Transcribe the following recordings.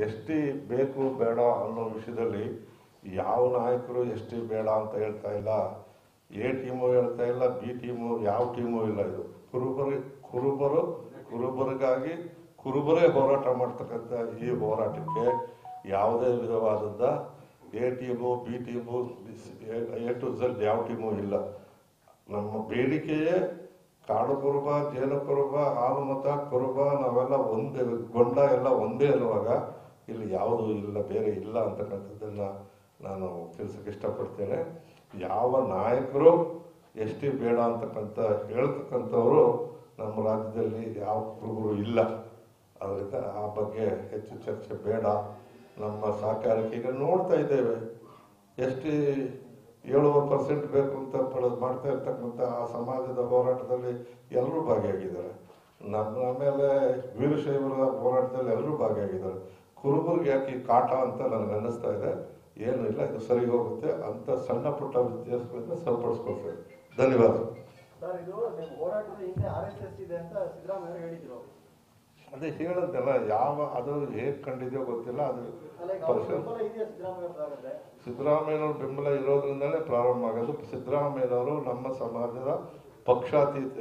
S T ಬೇಕು ಬೇಡ ಅನ್ನೋ ವಿಷಯದಲ್ಲಿ ಯಾವ ನಾಯಕರು ಎಸ್ ಟಿ ಬೇಡ ಅಂತ ಹೇಳ್ತಾ ಇಲ್ಲ ಎ ಟೀಮು ಹೇಳ್ತಾ ಇಲ್ಲ ಬಿ ಟೀಮು ಯಾವ ಟೀಮು ಇಲ್ಲ ಇದು ಕುರುಬರಿ ಕುರುಬರು ಕುರುಬರಿಗಾಗಿ ಕುರುಬರೇ ಹೋರಾಟ ಮಾಡ್ತಕ್ಕಂಥ ಈ ಹೋರಾಟಕ್ಕೆ ಯಾವುದೇ ವಿಧವಾದದ್ದ A team B team A to Z ಯಾವ ಟೀಮು ಇಲ್ಲ ನಮ್ಮ ಬೇಡಿಕೆಯೇ ಕಾಡು ಕುರುಬ ಜೇನು ಕುರುಬ ಹಾಲುಮತ ಕುರುಬ ನಾವೆಲ್ಲ ಒಂದೇ ಗೊಂಡ ಎಲ್ಲ ಒಂದೇ ಇರುವಾಗ ಇಲ್ಲಿ ಯಾವುದು ಇಲ್ಲ ಬೇರೆ ಇಲ್ಲ ಅಂತಕ್ಕಂಥದ್ದನ್ನ ನಾನು ತಿಳಿಸಕ್ಕೆ ಇಷ್ಟಪಡ್ತೇನೆ ಯಾವ ನಾಯಕರು ಎಸ್ ಟಿ ಬೇಡ ಅಂತಕ್ಕಂಥ ಹೇಳ್ತಕ್ಕಂಥವ್ರು ನಮ್ಮ ರಾಜ್ಯದಲ್ಲಿ ಯಾವ ಕುರುಬರು ಇಲ್ಲ ಅದರಿಂದ ಆ ಬಗ್ಗೆ ಹೆಚ್ಚು ಚರ್ಚೆ ಬೇಡ ನಮ್ಮ ಸಹಕಾರಕ್ಕೆ ಈಗ ನೋಡ್ತಾ ಇದ್ದೇವೆ ಎಷ್ಟು ಏಳುವರೆ ಪರ್ಸೆಂಟ್ ಬೇಕು ಅಂತ ಪಡೆದು ಮಾಡ್ತಾ ಇರ್ತಕ್ಕಂಥ ಆ ಸಮಾಜದ ಹೋರಾಟದಲ್ಲಿ ಎಲ್ಲರೂ ಭಾಗಿಯಾಗಿದ್ದಾರೆ ನಮ್ಮ ಆಮೇಲೆ ವೀರಶೈವರ ಹೋರಾಟದಲ್ಲಿ ಎಲ್ಲರೂ ಭಾಗಿಯಾಗಿದ್ದಾರೆ ಕುರುಬರಿಗೆ ಯಾಕೆ ಈ ಕಾಟ ಅಂತ ನನಗೆ ಅನ್ನಿಸ್ತಾ ಇದೆ ಏನು ಇಲ್ಲ ಇದು ಸರಿ ಹೋಗುತ್ತೆ ಅಂತ ಸಣ್ಣ ಪುಟ್ಟ ವ್ಯತ್ಯಾಸಗಳಿಂದ ಸರಿಪಡಿಸ್ಕೊಳ್ತೇವೆ ಧನ್ಯವಾದ ಸರ್ ಇದು ನಿಮ್ಮ ಹೋರಾಟದ ಹಿಂದೆ ಆರ್ ಎಸ್ ಎಸ್ ಇದೆ ಅಂತ ಸಿದ್ದರಾಮಯ್ಯ ಹೇಳಿದ್ರು ಅದೇ ಹೇಳದ್ದಲ್ಲ ಯಾವ ಅದು ಹೇಗೆ ಕಂಡಿದೆಯೋ ಗೊತ್ತಿಲ್ಲ ಅದು ಅಲ್ಲ ಈಗ ಅವ್ರ ಪರ್ಸೆಂಟ್ ಬೆಂಬಲ ಇದೆಯಾ ಸಿದ್ದರಾಮಯ್ಯ ಅವ್ರದ್ದಾಗತ್ತೆ ಸಿದ್ದರಾಮಯ್ಯನವ್ರ ಬೆಂಬಲ ಇರೋದ್ರಿಂದಲೇ ಪ್ರಾರಂಭ ಆಗೋದು ಸಿದ್ದರಾಮಯ್ಯನವರು ನಮ್ಮ ಸಮಾಜದ ಪಕ್ಷಾತೀತ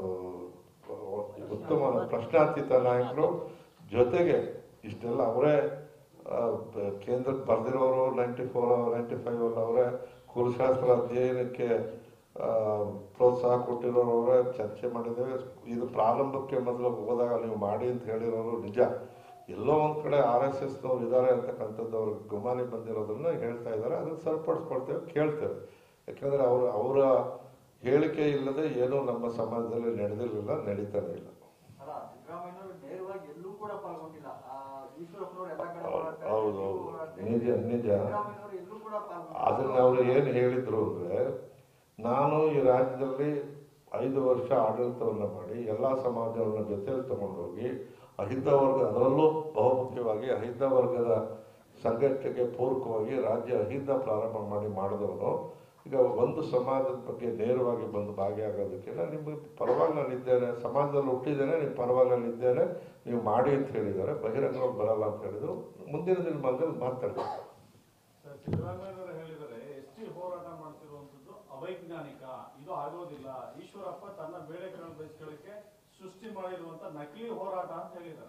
ಆ, ಉತ್ತಮ ಪ್ರಶ್ನಾತೀತ ನಾಯಕರು ಜೊತೆಗೆ ಇಷ್ಟೆಲ್ಲ ಅವರೇ ಆ, ಬ- ಕೇಂದ್ರಕ್ಕೆ ಬರೆದಿರೋರು ನೈಂಟಿ ಫೋರ್ ನೈಂಟಿ ಫೈವ್ ಅಲ್ಲಿ ಅವರೇ ಕುಲಶಾಸ್ತ್ರ ಅಧ್ಯಯನಕ್ಕೆ ಆ, ಪ್ರೋತ್ಸಾಹ ಕೊಟ್ಟಿರೋರು ಅವರೇ ಚರ್ಚೆ ಮಾಡಿದ್ದೇವೆ ಇದು ಪ್ರಾರಂಭಕ್ಕೆ ಮೊದಲು ಹೋದಾಗ ನೀವು ಮಾಡಿ ಅಂತ ಹೇಳಿರೋರು ನಿಜ ಎಲ್ಲೋ ಒಂದ್ ಕಡೆ ಆರ್ ಎಸ್ ಎಸ್ನವ್ರು ಇದ್ದಾರೆ ಅಂತಕ್ಕಂಥದ್ದು ಅವ್ರಿಗೆ ಗುಮಾನಿ ಬಂದಿರೋದನ್ನ ಹೇಳ್ತಾ ಇದ್ದಾರೆ ಅದನ್ನ ಸರಿಪಡಿಸ್ಕೊಳ್ತೇವೆ ಕೇಳ್ತೇವೆ ಯಾಕಂದ್ರೆ ಅವ್ರ ಅವರ ಹೇಳಿಕೆ ಇಲ್ಲದೆ ಏನೂ ನಮ್ಮ ಸಮಾಜದಲ್ಲಿ ನಡೆದಿರಲಿಲ್ಲ ನಡೀತಾನೆ ಇಲ್ಲ ಅಲ್ಲ ಸಿದ್ದರಾಮಯ್ಯನವರು ನೇರವಾಗಿ ಎಲ್ಲೂ ಕೂಡ ಪಾಲ್ಗೊಂಡಿಲ್ಲ ಆ, ಈಶ್ವರಪ್ಪನವರು ಎಲ್ಲ ಕಡೆ ಹೌದು, ಹೋರಾಟ ಹೌದು, ಎಲ್ಲೂ ಹೌದು. ಹೋರಾಟ. ನಿಜ, ನಿಜ. ಸಿದ್ದರಾಮಯ್ಯನವರು ಎಲ್ಲೂ ಕೂಡ ಪಾಲ್ಗೊಂಡಿಲ್ಲ. ಅದನ್ನ ಅವರು ಏನು ಹೇಳಿದ್ರು ಅಂದ್ರೆ ನಾನು ಈ ರಾಜ್ಯದಲ್ಲಿ ಐದು ವರ್ಷ ಆಡಳಿತವನ್ನ ಮಾಡಿ ಎಲ್ಲಾ ಸಮಾಜವನ್ನ ಜೊತೆಯಲ್ಲಿ ತಗೊಂಡೋಗಿ ಅಹಿಂದ ವರ್ಗ ಅದರಲ್ಲೂ ಬಹುಮುಖ್ಯವಾಗಿ ಅಹಿಂದ ವರ್ಗದ ಸಂಘಟನೆಗೆ ಪೂರಕವಾಗಿ ರಾಜ್ಯ ಅಹಿಂದ ಪ್ರಾರಂಭ ಮಾಡಿ ಮಾಡಿದವನು ಈಗ ಒಂದು ಸಮಾಜದ ಬಗ್ಗೆ ನೇರವಾಗಿ ಬಂದು ಭಾಗಿಯಾಗೋದಕ್ಕೆ ನಾನು ನಿಮಗೆ ಪರವಾಗಿ ನಾನು ಇದ್ದೇನೆ ಸಮಾಜದಲ್ಲಿ ಹುಟ್ಟಿದ್ದೇನೆ ನಿಮ್ಮ ಪರವಾಗಿ ನಾನು ಇದ್ದೇನೆ ನೀವು ಮಾಡಿ ಅಂತ ಹೇಳಿದ್ದಾರೆ ಬಹಿರಂಗವಾಗಿ ಬರಲ್ಲ ಅಂತ ಹೇಳಿದ್ರು ಮುಂದಿನ ದಿನಮಾನದಲ್ಲಿ ಮಾತಾಡ್ತಾರೆ ಸರ್, ಸಿದ್ದರಾಮಯ್ಯನವರು ಹೇಳಿದರೆ ಎಸ್ ಟಿ ಹೋರಾಟ ಮಾಡ್ತಿರುವಂತದ್ದು ಅವೈಜ್ಞಾನಿಕ ಇದು ಆಗೋದಿಲ್ಲ ಈಶ್ವರಪ್ಪ ತನ್ನ ಬೇಳೆಗಳನ್ನು ಬಯಸ್ಕೊಳ್ಳಿಕ್ಕೆ ಸೃಷ್ಟಿ ಮಾಡಿರುವಂತ ನಕಲಿ ಹೋರಾಟ ಅಂತ ಹೇಳಿದ್ದಾರೆ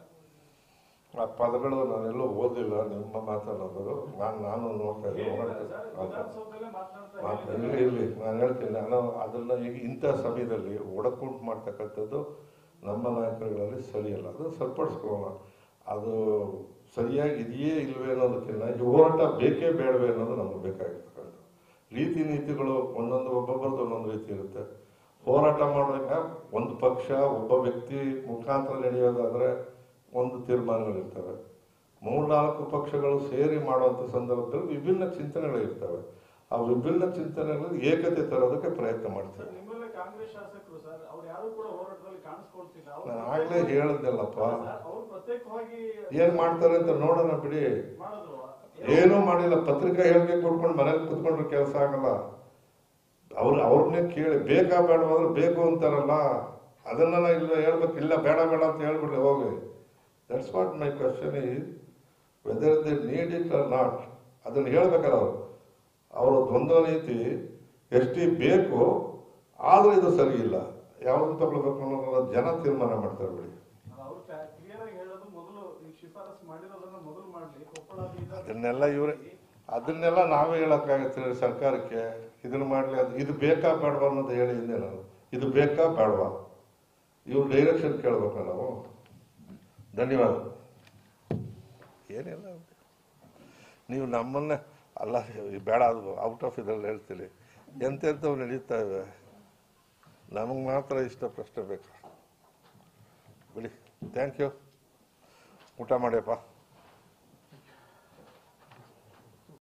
ಆ ಪದಗಳು ನಾನೆಲ್ಲೂ ಓದಿಲ್ಲ ನಿಮ್ಮ ಮಾತನಾಡೋದು ನಾನು ನಾನು ನೋಡ್ತಾ ಇದ್ದೆ ಹೇಳಿದ್ದಾರೆ ಸರ್ ಹೊರಗಡೆ. ವಿಧಾನಸೌಧದಲ್ಲೇ ಮಾತನಾಡ್ತಾ ಮಾತು- ಹೇಳಿದ್ದಾರೆ ಇರ್ಲಿ ಇರ್ಲಿ ನಾನು ಹೇಳ್ತೀನಿ ನಾನು ಅದನ್ನ ಈಗ ಇಂಥ ಸಮಯದಲ್ಲಿ ಒಡಕುಂಟು ಮಾಡ್ತಕ್ಕಂಥದ್ದು ನಮ್ಮ ನಾಯಕರುಗಳಲ್ಲಿ ಸರಿಯಲ್ಲ ಅದು ಸರಿಪಡಿಸ್ಕೊಳ್ಳೋಣ ಅದು ಸರಿಯಾಗಿ ಇದೆಯೇ ಇಲ್ವೇ ಅನ್ನೋದಕ್ಕಿಂತ ಈ ಹೋರಾಟ ಬೇಕೇ ಬೇಡವೇ ಅನ್ನೋದು ನಮಗೆ ಬೇಕಾಗಿರ್ತಕ್ಕಂಥ ರೀತಿ ನೀತಿಗಳು ಒಂದೊಂದು ಒಬ್ಬೊಬ್ಬರದ್ದು ಒಂದೊಂದು ರೀತಿ ಇರುತ್ತೆ ಹೋರಾಟ ಮಾಡುವಾಗ ಒಂದು ಪಕ್ಷ ಒಬ್ಬ ವ್ಯಕ್ತಿ ಮುಖಾಂತರ ನಡೆಯೋದಾದ್ರೆ ಒಂದು ತೀರ್ಮಾನಗಳಿರ್ತವೆ ಮೂರ್ನಾಲ್ಕು ಪಕ್ಷಗಳು ಸೇರಿ ಮಾಡುವಂಥ ಸಂದರ್ಭದಲ್ಲಿ ವಿಭಿನ್ನ ಚಿಂತನೆಗಳಿರ್ತವೆ ಆ ವಿಭಿನ್ನ ಚಿಂತನೆಗಳಲ್ಲಿ ಏಕತೆ ತರೋದಕ್ಕೆ ಪ್ರಯತ್ನ ಮಾಡ್ತೇವೆ ಸರ್, ನಿಮ್ಮಲ್ಲೇ ಕಾಂಗ್ರೆಸ್ ಶಾಸಕರು ಸರ್ ಅವ್ರು ಯಾರು ಕೂಡ ಹೋರಾಟದಲ್ಲಿ ಕಾಣಿಸ್ಕೊಳ್ತಿಲ್ಲ ಅವ್ರು ನಾನು ಆಗ್ಲೇ ಹೇಳ್ದಲ್ಲಪ್ಪ ಸರ್, ಅವ್ರು ಪ್ರತ್ಯೇಕವಾಗಿ ಏನ್ ಮಾಡ್ತಾರೆ ಅಂತ ನೋಡೋಣ ಬಿಡಿ ಮಾಡಿದ್ರು ಏನೂ ಮಾಡಿಲ್ಲ ಪತ್ರಿಕಾ ಹೇಳಿಕೆ ಕೊಟ್ಕೊಂಡು ಮನೇಲಿ ಕುತ್ಕೊಂಡ್ರೆ ಕೆಲಸ ಆಗಲ್ಲ ಅವ್ರು ಅವ್ರನ್ನೇ ಕೇಳಿ ಬೇಕಾ ಬೇಡವಾದ್ರೆ ಬೇಕು ಅಂತಾರಲ್ಲ ಅದನ್ನ ಇಲ್ಲ ಹೇಳ್ಬೇಕು ಇಲ್ಲ ಬೇಡ ಬೇಡ ಅಂತ ಹೇಳ್ಬಿಡ್ಲಿ ಹೋಗಿ that's what my question is whether the need it or not ಅದನ್ನ ಹೇಳ್ಬೇಕಲ್ಲ ಅವರು ಅವರ ದ್ವಂದ್ವ ನೀತಿ ಎಷ್ಟಿ ಬೇಕು ಆದ್ರೆ ಇದು ಸರಿ ಇಲ್ಲ ಯಾವ್ದನ್ನ ತಗೊಳ್ಬೇಕು ಅನ್ನೋದನ್ನ ಜನ ತೀರ್ಮಾನ ಮಾಡ್ತಾರೆ ಬಿಡಿ ಅವ್ರು ಕ್ಲಿಯರ್ ಆಗಿ ಹೇಳೋದು ಮೊದಲು ಈ ಶಿಫಾರಸ್ ಮಾಡಿರೋದನ್ನ ಮೊದಲು ಮಾಡ್ಲಿ ಕೊಪ್ಪಳ ಬೀದರ್ ಅದನ್ನೆಲ್ಲ ಇವ್ರೆ ಅದನ್ನೆಲ್ಲ ನಾವೇ ಹೇಳಕ್ಕಾಗತ್ತೆ ಸರ್ಕಾರಕ್ಕೆ ಇದನ್ನ ಮಾಡ್ಲಿ ಅದು ಇದು ಬೇಕಾ ಬೇಡವಾ ಅನ್ನೋದು ಹೇಳಿ ಹಿಂದೆ ನಾನು ಇದು ಬೇಕಾ ಬೇಡವಾ ಇವ್ರ ಡೈರೆಕ್ಷನ್ ಕೇಳ್ಬೇಕ ನಾವು ಧನ್ಯವಾದ ಏನಿಲ್ಲ ನೀವು ನಮ್ಮನ್ನ ಅಲ್ಲ ಬೇಡ ಅದು ಔಟ್ ಆಫ್ ಇದ್ರಲ್ಲಿ ಹೇಳ್ತೀರಿ ಎಂತೆಂಥವು ನಡೀತಾ ಇವೆ ನಮಗೆ ಮಾತ್ರ ಇಷ್ಟ ಪ್ರಶ್ನೆ ಬೇಕು ಬಿಡಿ ಥ್ಯಾಂಕ್ ಯು ಊಟ ಮಾಡಿಯಪ್ಪ